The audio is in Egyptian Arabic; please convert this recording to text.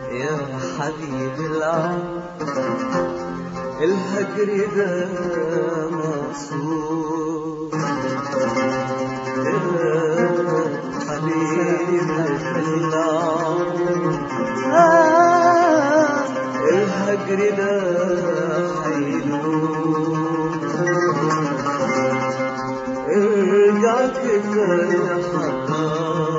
يا حبيب العمر الهجر ده مقصود يا حبيب العمر آه الهجر ده حيلوم ارجع كده يا حبيب